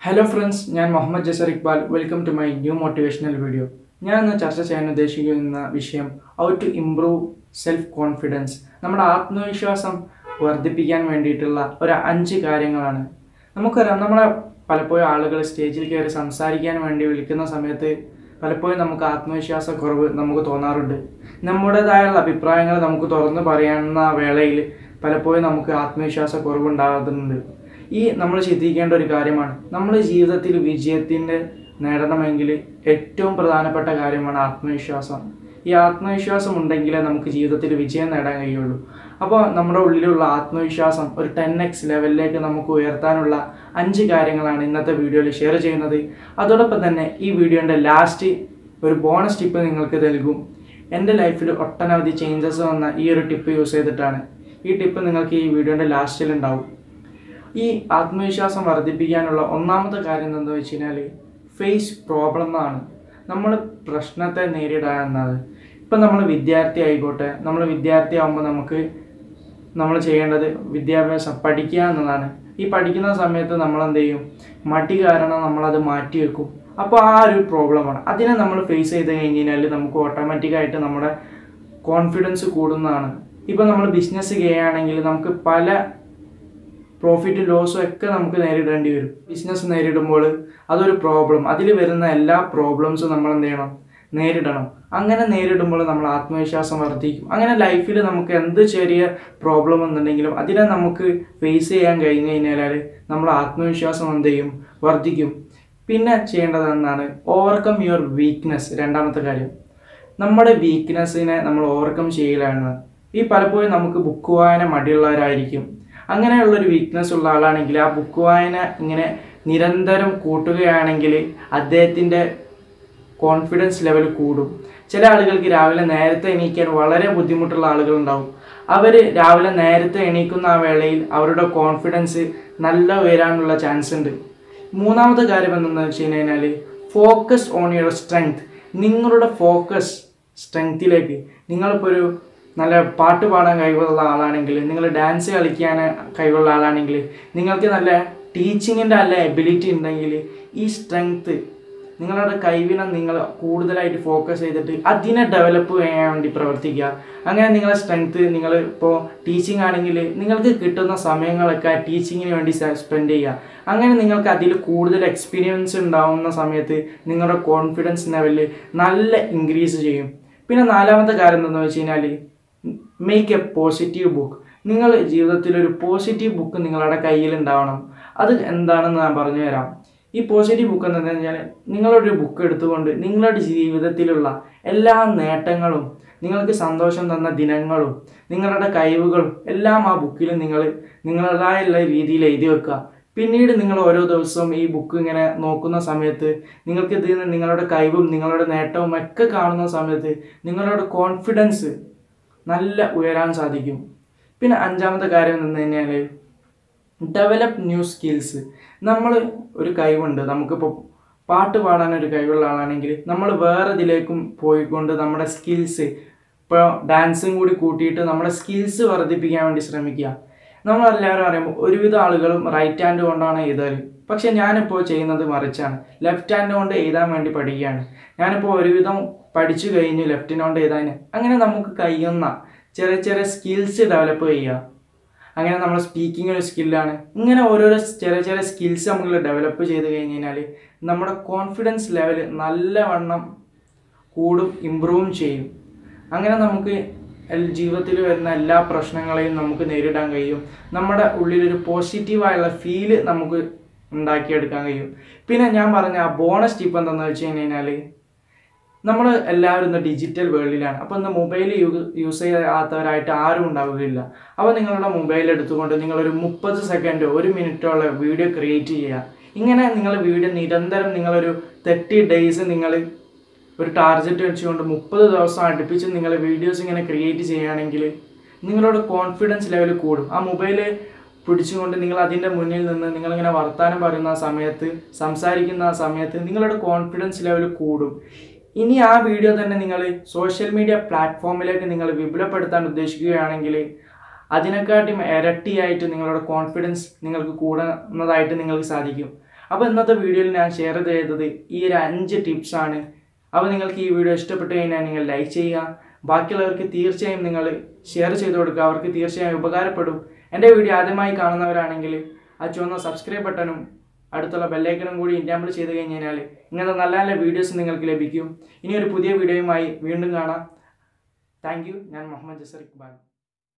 hello friends ഞാൻ Muhammad Jasar Iqbal welcome to my new motivational video ഞാൻ ഇന്ന് ചർച്ച ചെയ്യാൻ ഉദ്ദേശിക്കുന്ന വിഷയം how to improve self confidence നമ്മുടെ ആത്മവിശ്വാസം വർദ്ധിപ്പിക്കാൻ വേണ്ടിയിട്ടുള്ള ഒരു അഞ്ച് കാര്യങ്ങളാണ് നമുക്കറിയാം നമ്മളെ പലപ്പോഴും ആളുകൾ സ്റ്റേജിൽ കയറി സംസാരിക്കാൻ വേണ്ടി വിളിക്കുന്ന സമയത്ത് പലപ്പോഴും നമുക്ക് ആത്മവിശ്വാസ കുറവ് നമുക്ക് തോന്നാറുണ്ട് നമ്മുടേതായുള്ള അഭിപ്രായങ്ങൾ നമുക്ക് തുറന്നു പറയാവുന്ന വേളയിൽ പലപ്പോഴും നമുക്ക് ആത്മവിശ്വാസ കുറവുണ്ടാകുന്നുണ്ട് ഈ നമ്മൾ ചിന്തിക്കേണ്ട ഒരു കാര്യമാണ് നമ്മൾ ജീവിതത്തിൽ വിജയത്തിൻ്റെ നേടണമെങ്കിൽ ഏറ്റവും പ്രധാനപ്പെട്ട കാര്യമാണ് ആത്മവിശ്വാസം ഈ ആത്മവിശ്വാസം ഉണ്ടെങ്കിലേ നമുക്ക് ജീവിതത്തിൽ വിജയം നേടാൻ കഴിയുള്ളൂ അപ്പോൾ നമ്മുടെ ഉള്ളിലുള്ള ആത്മവിശ്വാസം ഒരു ടെൻ എക്സ് ലെവലിലേക്ക് നമുക്ക് ഉയർത്താനുള്ള അഞ്ച് കാര്യങ്ങളാണ് ഇന്നത്തെ വീഡിയോയിൽ ഷെയർ ചെയ്യുന്നത് അതോടൊപ്പം തന്നെ ഈ വീഡിയോൻ്റെ ലാസ്റ്റ് ഒരു ബോണസ് ടിപ്പ് നിങ്ങൾക്ക് നൽകും എൻ്റെ ലൈഫിൽ ഒട്ടനവധി ചേഞ്ചസ് വന്ന ഈ ഒരു ടിപ്പ് യൂസ് ചെയ്തിട്ടാണ് ഈ ടിപ്പ് നിങ്ങൾക്ക് ഈ വീഡിയോൻ്റെ ലാസ്റ്റിൽ ഉണ്ടാവും ഈ ആത്മവിശ്വാസം വർദ്ധിപ്പിക്കാനുള്ള ഒന്നാമത്തെ കാര്യം എന്താണെന്ന് വെച്ച് കഴിഞ്ഞാൽ ഫേസ് പ്രോബ്ലം എന്നാണ് നമ്മൾ പ്രശ്നത്തെ നേരിടുക എന്നത് ഇപ്പം നമ്മൾ വിദ്യാർത്ഥി ആയിക്കോട്ടെ നമ്മൾ വിദ്യാർത്ഥി ആകുമ്പോൾ നമുക്ക് നമ്മൾ ചെയ്യേണ്ടത് വിദ്യാഭ്യാസം പഠിക്കുക എന്നതാണ് ഈ പഠിക്കുന്ന സമയത്ത് നമ്മൾ എന്ത് ചെയ്യും മടി കാരണം നമ്മളത് മാറ്റി വെക്കും അപ്പോൾ ആ ഒരു പ്രോബ്ലമാണ് അതിനെ നമ്മൾ ഫേസ് ചെയ്ത് കഴിഞ്ഞ് കഴിഞ്ഞാൽ നമുക്ക് ഓട്ടോമാറ്റിക്കായിട്ട് നമ്മുടെ കോൺഫിഡൻസ് കൂടുന്നതാണ് ഇപ്പോൾ നമ്മൾ ബിസിനസ് ചെയ്യുകയാണെങ്കിൽ നമുക്ക് പല പ്രോഫിറ്റും ലോസും ഒക്കെ നമുക്ക് നേരിടേണ്ടി വരും ബിസിനസ് നേരിടുമ്പോൾ അതൊരു പ്രോബ്ലം അതിൽ വരുന്ന എല്ലാ പ്രോബ്ലംസും നമ്മൾ എന്ത് ചെയ്യണം നേരിടണം അങ്ങനെ നേരിടുമ്പോൾ നമ്മൾ ആത്മവിശ്വാസം വർദ്ധിക്കും അങ്ങനെ ലൈഫിൽ നമുക്ക് എന്ത് ചെറിയ പ്രോബ്ലം എന്നുണ്ടെങ്കിലും അതിനെ നമുക്ക് ഫേസ് ചെയ്യാൻ കഴിഞ്ഞു കഴിഞ്ഞാൽ നമ്മൾ ആത്മവിശ്വാസം എന്ത് ചെയ്യും വർദ്ധിക്കും പിന്നെ ചെയ്യേണ്ടത് എന്താണ് ഓവർകം യുവർ വീക്ക്നെസ് രണ്ടാമത്തെ കാര്യം നമ്മുടെ വീക്ക്നെസ്സിനെ നമ്മൾ ഓവർകം ചെയ്യലാണ് ഈ പലപ്പോഴും നമുക്ക് ബുക്ക് വായന മടിയുള്ളവരായിരിക്കും അങ്ങനെയുള്ളൊരു വീക്ക്നെസ് ഉള്ള ആളാണെങ്കിൽ ആ ബുക്ക് വായന ഇങ്ങനെ നിരന്തരം കൂട്ടുകയാണെങ്കിൽ അദ്ദേഹത്തിൻ്റെ കോൺഫിഡൻസ് ലെവൽ കൂടും ചില ആളുകൾക്ക് രാവിലെ നേരത്തെ എണീക്കാൻ വളരെ ബുദ്ധിമുട്ടുള്ള ആളുകളുണ്ടാവും അവർ രാവിലെ നേരത്തെ എണീക്കുന്ന ആ വേളയിൽ അവരുടെ കോൺഫിഡൻസ് നല്ല ഉയരാനുള്ള ചാൻസ് ഉണ്ട് മൂന്നാമത്തെ കാര്യം എന്തെന്ന് വെച്ച് കഴിഞ്ഞാൽ ഫോക്കസ് ഓൺ യുവർ സ്ട്രെങ്ത് നിങ്ങളുടെ ഫോക്കസ് സ്ട്രെങ്ത്തിലേക്ക് നിങ്ങളിപ്പോൾ ഒരു നല്ല പാട്ട് പാടാൻ കഴിവുള്ള ആളാണെങ്കിൽ നിങ്ങൾ ഡാൻസ് കളിക്കാൻ കഴിവുള്ള ആളാണെങ്കിൽ നിങ്ങൾക്ക് നല്ല ടീച്ചിങ്ങിൻ്റെ നല്ല എബിലിറ്റി ഉണ്ടെങ്കിൽ ഈ സ്ട്രെങ്ത്ത് നിങ്ങളുടെ കഴിവിനെ നിങ്ങൾ കൂടുതലായിട്ട് ഫോക്കസ് ചെയ്തിട്ട് അതിനെ ഡെവലപ്പ് ചെയ്യാൻ വേണ്ടി പ്രവർത്തിക്കുക അങ്ങനെ നിങ്ങളെ സ്ട്രെങ്ത്ത് നിങ്ങൾ ഇപ്പോൾ ടീച്ചിങ് ആണെങ്കിൽ നിങ്ങൾക്ക് കിട്ടുന്ന സമയങ്ങളൊക്കെ ടീച്ചിങ്ങിന് വേണ്ടി സ്പെൻഡ് ചെയ്യുക അങ്ങനെ നിങ്ങൾക്ക് അതിൽ കൂടുതൽ എക്സ്പീരിയൻസ് ഉണ്ടാവുന്ന സമയത്ത് നിങ്ങളുടെ കോൺഫിഡൻസ് ലെവലിൽ നല്ല ഇൻക്രീസ് ചെയ്യും പിന്നെ നാലാമത്തെ കാര്യം എന്താണെന്ന് വെച്ച് കഴിഞ്ഞാൽ മേക്ക് എ പോസിറ്റീവ് ബുക്ക് നിങ്ങൾ ജീവിതത്തിൽ ഒരു പോസിറ്റീവ് ബുക്ക് നിങ്ങളുടെ കയ്യിൽ ഉണ്ടാവണം അത് എന്താണെന്ന് ഞാൻ പറഞ്ഞു തരാം ഈ പോസിറ്റീവ് ബുക്ക് എന്താണെന്ന് വെച്ചാൽ നിങ്ങളൊരു ബുക്ക് എടുത്തുകൊണ്ട് നിങ്ങളുടെ ജീവിതത്തിലുള്ള എല്ലാ നേട്ടങ്ങളും നിങ്ങൾക്ക് സന്തോഷം തന്ന ദിനങ്ങളും നിങ്ങളുടെ കഴിവുകളും എല്ലാം ആ ബുക്കിൽ നിങ്ങൾ നിങ്ങളുടേതായുള്ള രീതിയിൽ എഴുതി വെക്കുക പിന്നീട് നിങ്ങൾ ഓരോ ദിവസവും ഈ ബുക്ക് ഇങ്ങനെ നോക്കുന്ന സമയത്ത് നിങ്ങൾക്ക് ഇതിൽ നിന്ന് നിങ്ങളുടെ കഴിവും നിങ്ങളുടെ നേട്ടവും ഒക്കെ കാണുന്ന സമയത്ത് നിങ്ങളുടെ കോൺഫിഡൻസ് നല്ല ഉയരാൻ സാധിക്കും പിന്നെ അഞ്ചാമത്തെ കാര്യം എന്ന് കഴിഞ്ഞാൽ ഡെവലപ്പ് ന്യൂ സ്കിൽസ് നമ്മൾ ഒരു കഴിവുണ്ട് നമുക്കിപ്പോൾ പാട്ട് പാടാൻ ഒരു കഴിവുള്ള ആളാണെങ്കിൽ നമ്മൾ വേറെ ഇതിലേക്കും പോയിക്കൊണ്ട് നമ്മുടെ സ്കിൽസ് ഇപ്പോൾ ഡാൻസും കൂടി കൂട്ടിയിട്ട് നമ്മുടെ സ്കിൽസ് വർദ്ധിപ്പിക്കാൻ വേണ്ടി ശ്രമിക്കുക നമ്മളെല്ലാവരും അറിയുമ്പോൾ ഒരുവിധ ആളുകളും റൈറ്റ് ഹാൻഡ് കൊണ്ടാണ് എഴുതൽ പക്ഷെ ഞാനിപ്പോൾ ചെയ്യുന്നത് മറിച്ചാണ് ലെഫ്റ്റ് ഹാൻഡ് കൊണ്ട് എഴുതാൻ വേണ്ടി പഠിക്കുകയാണ് ഞാനിപ്പോൾ ഒരുവിധം പഠിച്ചു കഴിഞ്ഞു ലെഫ്റ്റിന് കൊണ്ട് എഴുതാൻ അങ്ങനെ നമുക്ക് കഴിയുന്ന ചെറിയ ചെറിയ സ്കിൽസ് ഡെവലപ്പ് ചെയ്യുക അങ്ങനെ നമ്മൾ സ്പീക്കിംഗ് ഒരു സ്കില്ലാണ് ഇങ്ങനെ ഓരോരോ ചെറിയ ചെറിയ സ്കിൽസ് നമ്മൾ ഡെവലപ്പ് ചെയ്ത് കഴിഞ്ഞ് കഴിഞ്ഞാൽ നമ്മുടെ കോൺഫിഡൻസ് ലെവൽ നല്ലവണ്ണം കൂടും ഇമ്പ്രൂവും ചെയ്യും അങ്ങനെ നമുക്ക് ജീവിതത്തിൽ വരുന്ന എല്ലാ പ്രശ്നങ്ങളെയും നമുക്ക് നേരിടാൻ കഴിയും നമ്മുടെ ഉള്ളിലൊരു പോസിറ്റീവായുള്ള ഫീല് നമുക്ക് ഉണ്ടാക്കിയെടുക്കാൻ കഴിയും പിന്നെ ഞാൻ പറഞ്ഞ ആ ബോണസ് ടിപ്പ് എന്താണെന്ന് വെച്ച് കഴിഞ്ഞാൽ നമ്മൾ എല്ലാവരും ഇന്ന് ഡിജിറ്റൽ വേൾഡിലാണ് അപ്പോൾ ഇന്ന് മൊബൈൽ യൂസ് ചെയ്യാത്തവരായിട്ട് ആരും ഉണ്ടാവുകയില്ല അപ്പോൾ നിങ്ങളുടെ മൊബൈൽ എടുത്തുകൊണ്ട് നിങ്ങളൊരു മുപ്പത് സെക്കൻഡോ ഒരു മിനിറ്റോളം വീഡിയോ ക്രിയേറ്റ് ചെയ്യുക ഇങ്ങനെ നിങ്ങൾ വീഡിയോ നിരന്തരം നിങ്ങളൊരു തേർട്ടി ഡേയ്സ് നിങ്ങൾ ഒരു ടാർഗറ്റ് വെച്ചുകൊണ്ട് മുപ്പത് ദിവസം അടുപ്പിച്ച് നിങ്ങൾ വീഡിയോസ് ഇങ്ങനെ ക്രിയേറ്റ് ചെയ്യുകയാണെങ്കിൽ നിങ്ങളുടെ കോൺഫിഡൻസ് ലെവൽ കൂടും ആ മൊബൈൽ പിടിച്ചുകൊണ്ട് നിങ്ങൾ അതിൻ്റെ മുന്നിൽ നിന്ന് നിങ്ങളിങ്ങനെ വർത്തമാനം പറയുന്ന ആ സമയത്ത് സംസാരിക്കുന്ന ആ സമയത്ത് നിങ്ങളുടെ കോൺഫിഡൻസ് ലെവൽ കൂടും ഇനി ആ വീഡിയോ തന്നെ നിങ്ങൾ സോഷ്യൽ മീഡിയ പ്ലാറ്റ്ഫോമിലേക്ക് നിങ്ങൾ വിപുലപ്പെടുത്താൻ ഉദ്ദേശിക്കുകയാണെങ്കിൽ അതിനെക്കാട്ടും ഇരട്ടിയായിട്ട് നിങ്ങളുടെ കോൺഫിഡൻസ് നിങ്ങൾക്ക് കൂടുന്നതായിട്ട് നിങ്ങൾക്ക് സാധിക്കും അപ്പോൾ ഇന്നത്തെ വീഡിയോയിൽ ഞാൻ ഷെയർ ചെയ്തത് ഈ ഒരു അഞ്ച് ടിപ്സാണ് അപ്പോൾ നിങ്ങൾക്ക് ഈ വീഡിയോ ഇഷ്ടപ്പെട്ടു കഴിഞ്ഞാൽ നിങ്ങൾ ലൈക്ക് ചെയ്യുക ബാക്കിയുള്ളവർക്ക് തീർച്ചയായും നിങ്ങൾ ഷെയർ ചെയ്ത് കൊടുക്കുക അവർക്ക് തീർച്ചയായും ഉപകാരപ്പെടും എൻ്റെ വീഡിയോ ആദ്യമായി കാണുന്നവരാണെങ്കിൽ ആ ചുവന്ന സബ്സ്ക്രൈബ് ബട്ടണും അടുത്തുള്ള ബെല്ലൈക്കണും കൂടി ഇൻറ്റാമ്പിൾ ചെയ്ത് കഴിഞ്ഞാൽ ഇങ്ങനത്തെ നല്ല നല്ല വീഡിയോസ് നിങ്ങൾക്ക് ലഭിക്കും ഇനി ഒരു പുതിയ വീഡിയോയുമായി വീണ്ടും കാണാം താങ്ക് യു ഞാൻ മുഹമ്മദ് ജസർ ഇക്ബാൽ